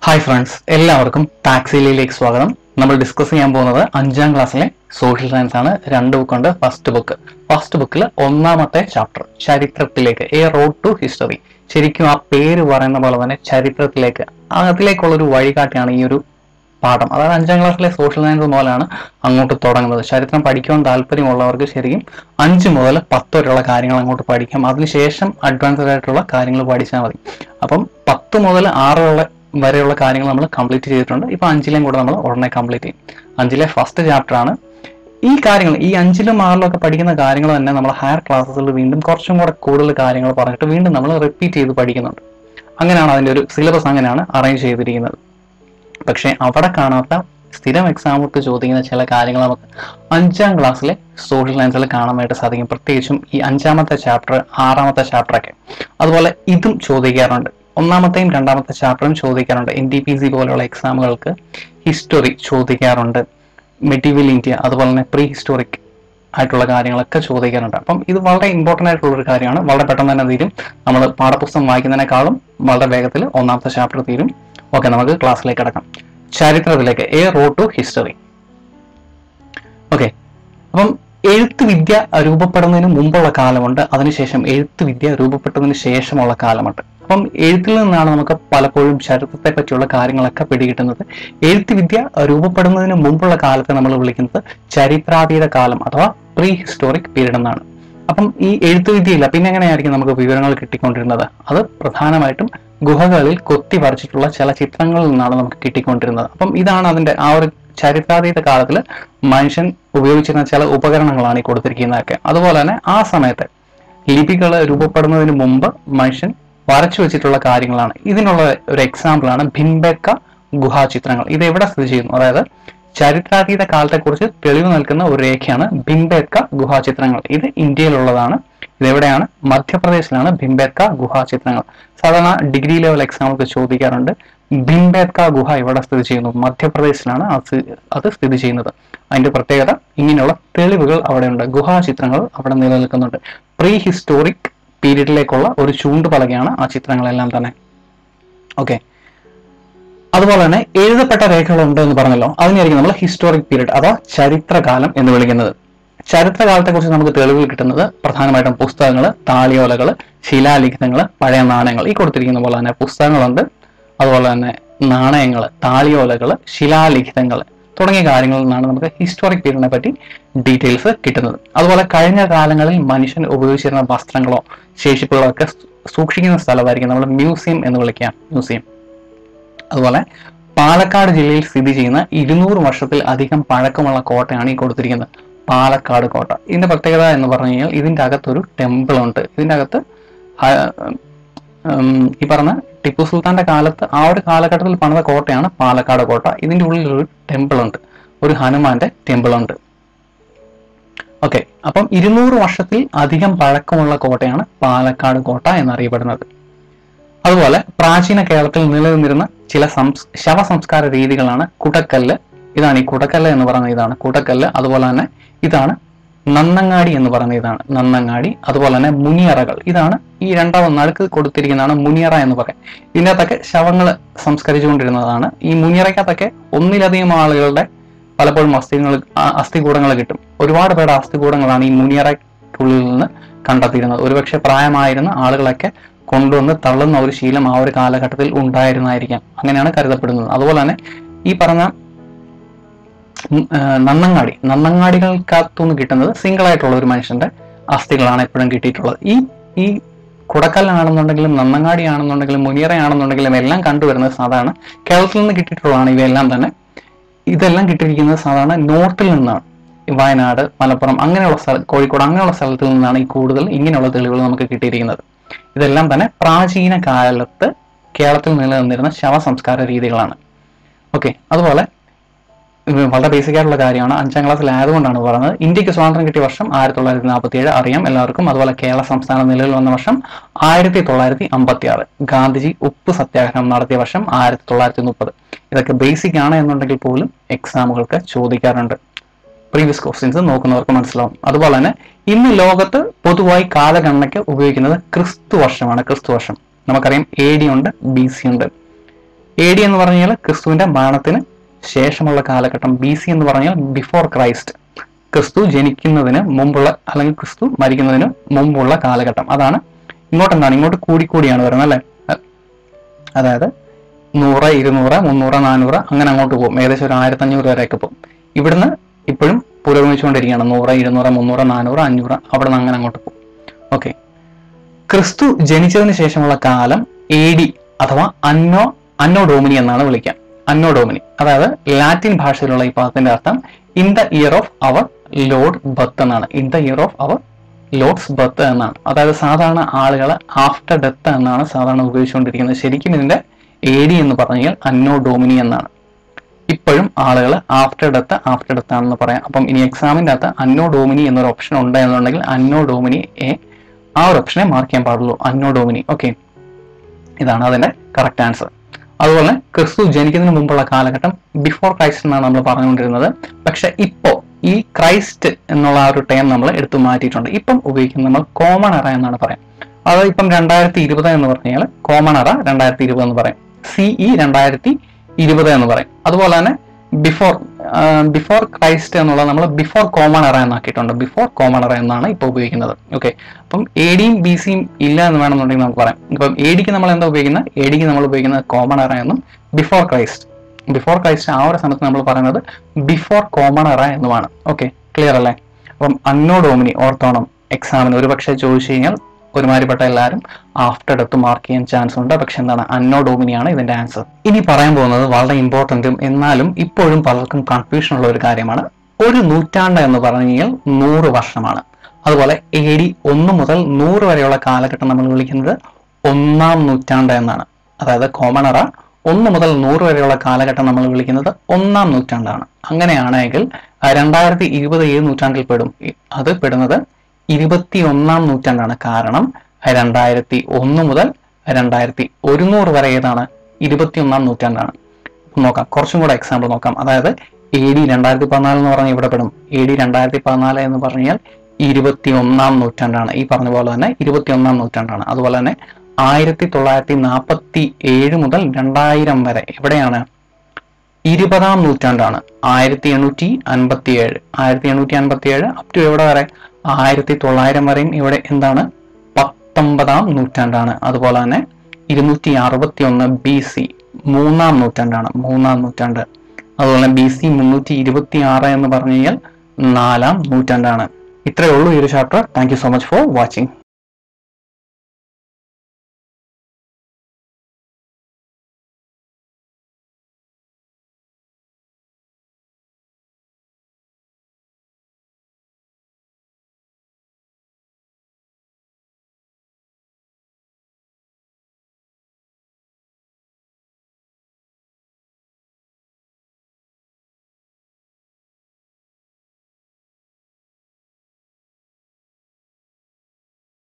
hi friends എല്ലാവർക്കും ടാക്സിയിലേക്ക് സ്വാഗതം നമ്മൾ ഡിസ്കസ് ചെയ്യാൻ പോകുന്നത് അഞ്ചാം ക്ലാസ്സിലെ സോഷ്യൽ സയൻസ് ആണ് രണ്ട് ബുക്കുണ്ട് ഫസ്റ്റ് ബുക്ക് ഫസ്റ്റ് ബുക്കിൽ ഒന്നാമത്തെ ചാപ്റ്റർ ചരിത്രത്തിലേക്ക് എ റോഡ് ടു ഹിസ്റ്ററി ശരിക്കും ആ പേര് പറയുന്ന പോലെ തന്നെ ചരിത്രത്തിലേക്ക് അതിലേക്കുള്ള ഒരു വഴികാട്ടിയാണ് ഈ ഒരു പാഠം അതായത് അഞ്ചാം ക്ലാസ്സിലെ സോഷ്യൽ സയൻസ് മുതലാണ് അങ്ങോട്ട് തുടങ്ങുന്നത് ചരിത്രം പഠിക്കുവാൻ താല്പര്യമുള്ളവർക്ക് ശരിക്കും അഞ്ച് മുതൽ പത്ത് വരെയുള്ള കാര്യങ്ങൾ അങ്ങോട്ട് പഠിക്കാം അതിനുശേഷം അഡ്വാൻസ്ഡ് ആയിട്ടുള്ള കാര്യങ്ങൾ പഠിച്ചാൽ മതി അപ്പം പത്ത് മുതൽ ആറുള്ള വരെയുള്ള കാര്യങ്ങൾ നമ്മൾ കംപ്ലീറ്റ് ചെയ്തിട്ടുണ്ട് ഇപ്പൊ അഞ്ചിലെയും കൂടെ നമ്മൾ ഉടനെ കംപ്ലീറ്റ് ചെയ്യും അഞ്ചിലെ ഫസ്റ്റ് ചാപ്റ്റർ ആണ് ഈ കാര്യങ്ങൾ ഈ അഞ്ചിലും ആറിലും ഒക്കെ പഠിക്കുന്ന കാര്യങ്ങൾ തന്നെ നമ്മൾ ഹയർ ക്ലാസ്സുകളിൽ വീണ്ടും കുറച്ചും കൂടെ കൂടുതൽ കാര്യങ്ങൾ പറഞ്ഞിട്ട് വീണ്ടും നമ്മൾ റിപ്പീറ്റ് ചെയ്ത് പഠിക്കുന്നുണ്ട് അങ്ങനെയാണ് അതിന്റെ ഒരു സിലബസ് അങ്ങനെയാണ് അറേഞ്ച് ചെയ്തിരിക്കുന്നത് പക്ഷേ അവിടെ കാണാത്ത സ്ഥിരം എക്സാമിട്ട് ചോദിക്കുന്ന ചില കാര്യങ്ങൾ നമുക്ക് അഞ്ചാം ക്ലാസ്സിലെ സോഷ്യൽ സയൻസിൽ കാണാനായിട്ട് സാധിക്കും പ്രത്യേകിച്ചും ഈ അഞ്ചാമത്തെ ചാപ്റ്റർ ആറാമത്തെ ചാപ്റ്റർ ഒക്കെ അതുപോലെ ഇതും ചോദിക്കാറുണ്ട് ഒന്നാമത്തെയും രണ്ടാമത്തെ ചാപ്റ്ററും ചോദിക്കാറുണ്ട് എൻ ഡി പി സി പോലെയുള്ള എക്സാമുകൾക്ക് ഹിസ്റ്ററി ചോദിക്കാറുണ്ട് മെറ്റീരിയൽ ഇന്ത്യ അതുപോലെ തന്നെ പ്രീ ഹിസ്റ്റോറിക് ആയിട്ടുള്ള കാര്യങ്ങളൊക്കെ ചോദിക്കാറുണ്ട് അപ്പം ഇത് വളരെ ഇമ്പോർട്ടൻ്റ് ആയിട്ടുള്ള ഒരു കാര്യമാണ് വളരെ പെട്ടെന്ന് തന്നെ തീരും നമ്മൾ പാഠപുസ്തകം വായിക്കുന്നതിനേക്കാളും വളരെ വേഗത്തിൽ ഒന്നാമത്തെ ചാപ്റ്റർ തീരും ഓക്കെ നമുക്ക് ക്ലാസ്സിലേക്ക് കിടക്കാം ചരിത്രത്തിലേക്ക് a road to history okay അപ്പം എഴുത്ത് വിദ്യ രൂപപ്പെടുന്നതിന് മുമ്പുള്ള കാലമുണ്ട് അതിനുശേഷം എഴുത്ത് വിദ്യ രൂപപ്പെട്ടതിന് ശേഷമുള്ള കാലമുണ്ട് അപ്പം എഴുത്തിൽ നിന്നാണ് നമുക്ക് പലപ്പോഴും ചരിത്രത്തെ പറ്റിയുള്ള കാര്യങ്ങളൊക്കെ പിടികിട്ടുന്നത് എഴുത്ത് വിദ്യ രൂപപ്പെടുന്നതിന് മുമ്പുള്ള കാലത്തെ നമ്മൾ വിളിക്കുന്നത് ചരിത്രാതീത കാലം അഥവാ പ്രീ ഹിസ്റ്റോറിക് പീരീഡ് എന്നാണ് അപ്പം ഈ എഴുത്ത് വിദ്യയില്ല പിന്നെ എങ്ങനെയായിരിക്കും നമുക്ക് വിവരങ്ങൾ കിട്ടിക്കൊണ്ടിരുന്നത് അത് പ്രധാനമായിട്ടും ഗുഹകളിൽ കൊത്തി വരച്ചിട്ടുള്ള ചില ചിത്രങ്ങളിൽ നിന്നാണ് നമുക്ക് കിട്ടിക്കൊണ്ടിരുന്നത് അപ്പം ഇതാണ് അതിന്റെ ആ ഒരു ചരിത്രാതീത കാലത്തിൽ മനുഷ്യൻ ഉപയോഗിച്ചിരുന്ന ചില ഉപകരണങ്ങളാണ് ഈ കൊടുത്തിരിക്കുന്നതൊക്കെ അതുപോലെ തന്നെ ആ സമയത്ത് ലിപികൾ രൂപപ്പെടുന്നതിന് മുമ്പ് മനുഷ്യൻ വരച്ചു വെച്ചിട്ടുള്ള കാര്യങ്ങളാണ് ഇതിനുള്ള ഒരു എക്സാമ്പിൾ ആണ് ഭിംബെക്ക ഗുഹാചിത്രങ്ങൾ ഇത് എവിടെ സ്ഥിതി ചെയ്യുന്നു അതായത് ചരിത്രാതീത കാലത്തെക്കുറിച്ച് തെളിവ് നൽകുന്ന ഒരു രേഖയാണ് ഭിംബേത്ക ഗുഹാചിത്രങ്ങൾ ഇത് ഇന്ത്യയിലുള്ളതാണ് ഇതെവിടെയാണ് മധ്യപ്രദേശിലാണ് ഭിംബേത്ക ഗുഹാചിത്രങ്ങൾ സാധാരണ ഡിഗ്രി ലെവൽ എക്സാമുകൾക്ക് ചോദിക്കാറുണ്ട് ഭിംബേത്ക ഗുഹ എവിടെ സ്ഥിതി ചെയ്യുന്നു മധ്യപ്രദേശിലാണ് അത് സ്ഥി- അത് സ്ഥിതി ചെയ്യുന്നത് അതിന്റെ പ്രത്യേകത ഇങ്ങനെയുള്ള തെളിവുകൾ അവിടെയുണ്ട് ഗുഹാചിത്രങ്ങൾ അവിടെ നിലനിൽക്കുന്നുണ്ട് പ്രീ ഹിസ്റ്റോറിക് പീരീഡിലേക്കുള്ള ഒരു ചൂണ്ടുപലകയാണ് ആ ചിത്രങ്ങളെല്ലാം തന്നെ ഓക്കെ അതുപോലെ തന്നെ എഴുതപ്പെട്ട രേഖകളുണ്ട് എന്ന് പറഞ്ഞല്ലോ അതിനായിരിക്കും നമ്മൾ ഹിസ്റ്റോറിക് പീരീഡ് അഥവാ ചരിത്രകാലം എന്ന് വിളിക്കുന്നത് ചരിത്രകാലത്തെക്കുറിച്ച് നമുക്ക് തെളിവുകൾ കിട്ടുന്നത് പ്രധാനമായിട്ടും പുസ്തകങ്ങൾ താളിയോലകൾ ശിലാലിഖിതങ്ങൾ പഴയ നാണയങ്ങൾ ഈ കൊടുത്തിരിക്കുന്ന പോലെ തന്നെ പുസ്തകങ്ങളുണ്ട് അതുപോലെ തന്നെ നാണയങ്ങൾ താളിയോലകൾ ശിലാലിഖിതങ്ങൾ തുടങ്ങിയ കാര്യങ്ങളിൽ നിന്നാണ് നമുക്ക് ഹിസ്റ്റോറിക് പീരീഡിനെ പറ്റി ഡീറ്റെയിൽസ് കിട്ടുന്നത് അതുപോലെ കഴിഞ്ഞ കാലങ്ങളിൽ മനുഷ്യൻ ഉപയോഗിച്ചിരുന്ന വസ്ത്രങ്ങളോ ശേഷിപ്പുകളോ ഒക്കെ സൂക്ഷിക്കുന്ന സ്ഥലമായിരിക്കും നമ്മൾ മ്യൂസിയം എന്ന് വിളിക്കാം മ്യൂസിയം അതുപോലെ പാലക്കാട് ജില്ലയിൽ സ്ഥിതി ചെയ്യുന്ന ഇരുന്നൂറ് വർഷത്തിൽ അധികം പഴക്കമുള്ള കോട്ടയാണ് ഈ കൊടുത്തിരിക്കുന്നത് പാലക്കാട് കോട്ട ഇതിന്റെ പ്രത്യേകത എന്ന് പറഞ്ഞു കഴിഞ്ഞാൽ ഇതിന്റെ അകത്തൊരു ടെമ്പിൾ ഉണ്ട് ഇതിന്റെ അകത്ത് ഹ- ഉം, ഈ പറഞ്ഞ ടിപ്പു സുൽത്താന്റെ കാലത്ത് ആ ഒരു കാലഘട്ടത്തിൽ പണിത കോട്ടയാണ് പാലക്കാട് കോട്ട ഇതിന്റെ ഉള്ളിൽ ഒരു ടെമ്പിൾ ഉണ്ട് ഒരു ഹനുമാന്റെ ടെമ്പിൾ ഉണ്ട് ഓക്കെ അപ്പം ഇരുന്നൂറ് വർഷത്തിൽ അധികം പഴക്കമുള്ള കോട്ടയാണ് പാലക്കാട് കോട്ട എന്നറിയപ്പെടുന്നത് അതുപോലെ പ്രാചീന കേരളത്തിൽ നിലനിന്നിരുന്ന ചില സംസ് ശവ സംസ്കാര രീതികളാണ് കുടക്കല്ല് ഇതാണ് ഈ കുടക്കല്ല് എന്ന് പറയുന്ന ഇതാണ് കുടക്കല്ല് അതുപോലെ തന്നെ ഇതാണ് നന്നങ്ങാടി എന്ന് പറയുന്ന ഇതാണ് നന്നങ്ങാടി അതുപോലെ തന്നെ മുനിയറകൾ ഇതാണ് ഈ രണ്ടാമത് നടുക്ക് കൊടുത്തിരിക്കുന്നതാണ് മുനിയറ എന്ന് പറയും ഇതിനകത്തൊക്കെ ശവങ്ങൾ സംസ്കരിച്ചുകൊണ്ടിരുന്നതാണ് ഈ മുനിയറയ്ക്കകത്തൊക്കെ ഒന്നിലധികം ആളുകളുടെ പലപ്പോഴും അസ്ഥികൾ അസ്ഥികൂടങ്ങൾ കിട്ടും ഒരുപാട് പേരുടെ അസ്ഥികൂടങ്ങളാണ് ഈ മുനിയറയ്ക്കുള്ളിൽ നിന്ന് കണ്ടെത്തിയിരുന്നത് ഒരുപക്ഷെ പ്രായമായിരുന്ന ആളുകളൊക്കെ കൊണ്ടുവന്ന് തള്ളുന്ന ഒരു ശീലം ആ ഒരു കാലഘട്ടത്തിൽ ഉണ്ടായിരുന്നായിരിക്കാം അങ്ങനെയാണ് കരുതപ്പെടുന്നത് അതുപോലെ തന്നെ ഈ പറഞ്ഞ ഉം, ആ, നന്നങ്ങാടി നന്നങ്ങാടികൾക്കകത്തുനിന്ന് കിട്ടുന്നത് സിംഗിൾ ആയിട്ടുള്ള ഒരു മനുഷ്യന്റെ അസ്ഥികളാണ് എപ്പോഴും കിട്ടിയിട്ടുള്ളത് ഈ ഈ കുടക്കല്ലാണെന്നുണ്ടെങ്കിലും നന്നങ്ങാടി ആണെന്നുണ്ടെങ്കിലും മുനിയറയാണെന്നുണ്ടെങ്കിലും എല്ലാം കണ്ടുവരുന്നത് സാധാരണ കേരളത്തിൽ നിന്ന് കിട്ടിയിട്ടുള്ളതാണ് ഇവയെല്ലാം തന്നെ ഇതെല്ലാം കിട്ടിയിരിക്കുന്നത് സാധാരണ നോർത്തിൽ നിന്നാണ് ഈ വയനാട് മലപ്പുറം അങ്ങനെയുള്ള സ്ഥല കോഴിക്കോട് അങ്ങനെയുള്ള സ്ഥലത്തിൽ നിന്നാണ് ഈ കൂടുതൽ ഇങ്ങനെയുള്ള തെളിവുകൾ നമുക്ക് കിട്ടിയിരിക്കുന്നത് ഇതെല്ലാം തന്നെ പ്രാചീന കാലത്ത് കേരളത്തിൽ നിലനിന്നിരുന്ന ശവ സംസ്കാര രീതികളാണ് ഓക്കെ അതുപോലെ ഇത് വളരെ ബേസിക് ആയിട്ടുള്ള കാര്യമാണ് അഞ്ചാം ക്ലാസ്സിൽ ആയതുകൊണ്ടാണ് പറയുന്നത് ഇന്ത്യക്ക് സ്വാതന്ത്ര്യം കിട്ടിയ വർഷം ആയിരത്തി തൊള്ളായിരത്തി നാൽപ്പത്തി ഏഴ് അറിയാം എല്ലാവർക്കും അതുപോലെ കേരള സംസ്ഥാനം നിലവിൽ വന്ന വർഷം ആയിരത്തി തൊള്ളായിരത്തി അമ്പത്തി ആറ് ഗാന്ധിജി ഉപ്പ് സത്യാഗ്രഹം നടത്തിയ വർഷം ആയിരത്തി തൊള്ളായിരത്തി മുപ്പത് ഇതൊക്കെ ബേസിക് ആണ് എന്നുണ്ടെങ്കിൽ പോലും എക്സാമുകൾക്ക് ചോദിക്കാറുണ്ട് പ്രീവിയസ് ക്വസ്റ്റ്യൻസ് നോക്കുന്നവർക്ക് മനസ്സിലാവും അതുപോലെ തന്നെ ഇന്ന് ലോകത്ത് പൊതുവായി കാലഗണനയ്ക്ക് ഉപയോഗിക്കുന്നത് ക്രിസ്തു വർഷമാണ് ക്രിസ്തു വർഷം നമുക്കറിയാം എ ഡി ഉണ്ട് ബി സി ഉണ്ട് എ ഡി എന്ന് പറഞ്ഞാൽ ക്രിസ്തുവിന്റെ മരണത്തിന് ശേഷമുള്ള കാലഘട്ടം ബി സി എന്ന് പറഞ്ഞാൽ ബിഫോർ ക്രൈസ്റ്റ് ക്രിസ്തു ജനിക്കുന്നതിന് മുമ്പുള്ള അല്ലെങ്കിൽ ക്രിസ്തു മരിക്കുന്നതിന് മുമ്പുള്ള കാലഘട്ടം അതാണ് ഇങ്ങോട്ട് എന്താണ് ഇങ്ങോട്ട് കൂടിക്കൂടിയാണ് വരുന്നത് അല്ലേ അതായത് നൂറ് ഇരുന്നൂറ് മുന്നൂറ് നാനൂറ് അങ്ങനെ അങ്ങോട്ട് പോകും ഏകദേശം ഒരു ആയിരത്തി അഞ്ഞൂറ് വരെയൊക്കെ പോകും ഇവിടുന്ന് ഇപ്പോഴും പുരോഗമിച്ചുകൊണ്ടിരിക്കുകയാണ് നൂറ് ഇരുന്നൂറ് മുന്നൂറ് നാനൂറ് അഞ്ഞൂറ് അവിടെ നിന്ന് അങ്ങനെ അങ്ങോട്ട് പോകും ഓക്കെ ക്രിസ്തു ജനിച്ചതിന് ശേഷമുള്ള കാലം എ ഡി അഥവാ അന്നോ അന്നോ ഡോമിനി എന്നാണ് വിളിക്കുക അന്നോ ഡോമിനി അതായത് ലാറ്റിൻ ഭാഷയിലുള്ള ഈ പദത്തിന്റെ അർത്ഥം in the year of our lord birth എന്നാണ് in the year of our lord's birth എന്നാണ് അതായത് സാധാരണ ആളുകൾ ആഫ്റ്റർ ഡെത്ത് എന്നാണ് സാധാരണ ഉപയോഗിച്ചുകൊണ്ടിരിക്കുന്നത് ശരിക്കും ഇതിന്റെ എ ഡി എന്ന് പറഞ്ഞാൽ അന്നോ ഡോമിനി എന്നാണ് ഇപ്പോഴും ആളുകൾ ആഫ്റ്റർ ഡെത്ത് ആഫ്റ്റർ ഡെത്ത് ആണെന്ന് പറയാം അപ്പം ഇനി എക്സാമിന്റെ അകത്ത് അന്നോ ഡോമിനി എന്നൊരു ഓപ്ഷൻ ഉണ്ട് എന്നുണ്ടെങ്കിൽ അന്നോ ഡോമിനി എ ആ ഒരു ഓപ്ഷനെ മാർക്ക് ചെയ്യാൻ പാടുള്ളൂ അന്നോ ഡോമിനി ഓക്കെ ഇതാണ് അതിന്റെ കറക്റ്റ് ആൻസർ അതുപോലെ ക്രിസ്തു ജനിക്കുന്നതിന് മുമ്പുള്ള കാലഘട്ടം ബിഫോർ ക്രൈസ്റ്റ് എന്നാണ് നമ്മൾ പറഞ്ഞുകൊണ്ടിരുന്നത് പക്ഷെ ഇപ്പോ ഈ ക്രൈസ്റ്റ് എന്നുള്ള ആ ഒരു ടൈം നമ്മൾ എടുത്തു മാറ്റിയിട്ടുണ്ട് ഇപ്പം ഉപയോഗിക്കുന്നത് നമ്മൾ കോമൺ എറ എന്നാണ് പറയാം അതായത് ഇപ്പം രണ്ടായിരത്തി ഇരുപത് എന്ന് പറഞ്ഞാൽ കോമൺ എറ രണ്ടായിരത്തി ഇരുപത് എന്ന് പറയും സിഇ രണ്ടായിരത്തി ഇരുപത് എന്ന് പറയും അതുപോലെ തന്നെ ബിഫോർ ബിഫോർ ക്രൈസ്റ്റ് എന്നുള്ളത് നമ്മൾ ബിഫോർ കോമൺ എറ എന്നാക്കിയിട്ടുണ്ട് ബിഫോർ കോമൺ എറ എന്നാണ് ഇപ്പോൾ ഉപയോഗിക്കുന്നത് ഓക്കെ അപ്പം എ ഡിയും ബി സിയും ഇല്ല എന്ന് വേണമെന്നുണ്ടെങ്കിൽ നമുക്ക് പറയാം ഇപ്പം എ ഡിക്ക് നമ്മൾ എന്താ ഉപയോഗിക്കുന്നത് എ ഡിക്ക് നമ്മൾ ഉപയോഗിക്കുന്നത് കോമൺ എറ എന്നും ബിഫോർ ക്രൈസ്റ്റ് ബിഫോർ ക്രൈസ്റ്റ് ആ ഒരു സമയത്ത് നമ്മൾ പറയുന്നത് ബിഫോർ കോമൺ എറ എന്നുമാണ് ഓക്കെ ക്ലിയർ അല്ലേ അപ്പം അന്നോ ഡോമിനി ഓർത്തോണം എക്സാമിന് ഒരു പക്ഷേ ചോദിച്ചു കഴിഞ്ഞാൽ ഒരുമാതിരിപ്പെട്ട എല്ലാവരും ആഫ്റ്റർ ഡെത്ത് മാർക്ക് ചെയ്യാൻ ചാൻസ് ഉണ്ട് പക്ഷെ എന്താണ് അന്നോ ഡോമിനിയാണ് ഇതിന്റെ ആൻസർ ഇനി പറയാൻ പോകുന്നത് വളരെ ഇമ്പോർട്ടന്റും എന്നാലും ഇപ്പോഴും പലർക്കും കൺഫ്യൂഷൻ ഉള്ള ഒരു കാര്യമാണ് ഒരു നൂറ്റാണ്ട് എന്ന് പറഞ്ഞു കഴിഞ്ഞാൽ നൂറ് വർഷമാണ് അതുപോലെ എ ഡി ഒന്ന് മുതൽ നൂറ് വരെയുള്ള കാലഘട്ടം നമ്മൾ വിളിക്കുന്നത് ഒന്നാം നൂറ്റാണ്ട് എന്നാണ് അതായത് കോമണറ ഒന്ന് മുതൽ നൂറ് വരെയുള്ള കാലഘട്ടം നമ്മൾ വിളിക്കുന്നത് ഒന്നാം നൂറ്റാണ്ടാണ് അങ്ങനെയാണെങ്കിൽ രണ്ടായിരത്തി ഇരുപത് ഏത് നൂറ്റാണ്ടിൽ പെടും ഇ- അത് പെടുന്നത് ഇരുപത്തി ഒന്നാം നൂറ്റാണ്ടാണ് കാരണം രണ്ടായിരത്തി ഒന്ന് മുതൽ രണ്ടായിരത്തി ഒരുന്നൂറ് വരെ ഏതാണ് ഇരുപത്തി ഒന്നാം നൂറ്റാണ്ടാണ് അപ്പൊ നോക്കാം കുറച്ചും കൂടെ എക്സാമ്പിൾ നോക്കാം അതായത് എ ഡി രണ്ടായിരത്തി പതിനാല് എന്ന് പറഞ്ഞാൽ ഇവിടെ പെടും എ ഡി രണ്ടായിരത്തി പതിനാല് എന്ന് പറഞ്ഞാൽ ഇരുപത്തി ഒന്നാം നൂറ്റാണ്ടാണ് ഈ പറഞ്ഞ പോലെ തന്നെ ഇരുപത്തി ഒന്നാം നൂറ്റാണ്ടാണ് അതുപോലെ തന്നെ ആയിരത്തി തൊള്ളായിരത്തി നാൽപ്പത്തി ഏഴ് മുതൽ രണ്ടായിരം വരെ എവിടെയാണ് ഇരുപതാം നൂറ്റാണ്ടാണ് ആയിരത്തി എണ്ണൂറ്റി അൻപത്തി ഏഴ് ആയിരത്തി എണ്ണൂറ്റി അൻപത്തി ഏഴ് അപ് ടു എവിടെ വരെ ആയിരത്തി തൊള്ളായിരം വരെയും ഇവിടെ എന്താണ് പത്തൊമ്പതാം നൂറ്റാണ്ടാണ് അതുപോലെ തന്നെ ഇരുന്നൂറ്റി അറുപത്തി ഒന്ന് ബി സി മൂന്നാം നൂറ്റാണ്ടാണ് മൂന്നാം നൂറ്റാണ്ട് അതുപോലെ ബി സി മുന്നൂറ്റി ഇരുപത്തി ആറ് എന്ന് പറഞ്ഞു കഴിഞ്ഞാൽ നാലാം നൂറ്റാണ്ടാണ് ഇത്രയേ ഉള്ളൂ ഈ ഒരു chapter thank you so much for watching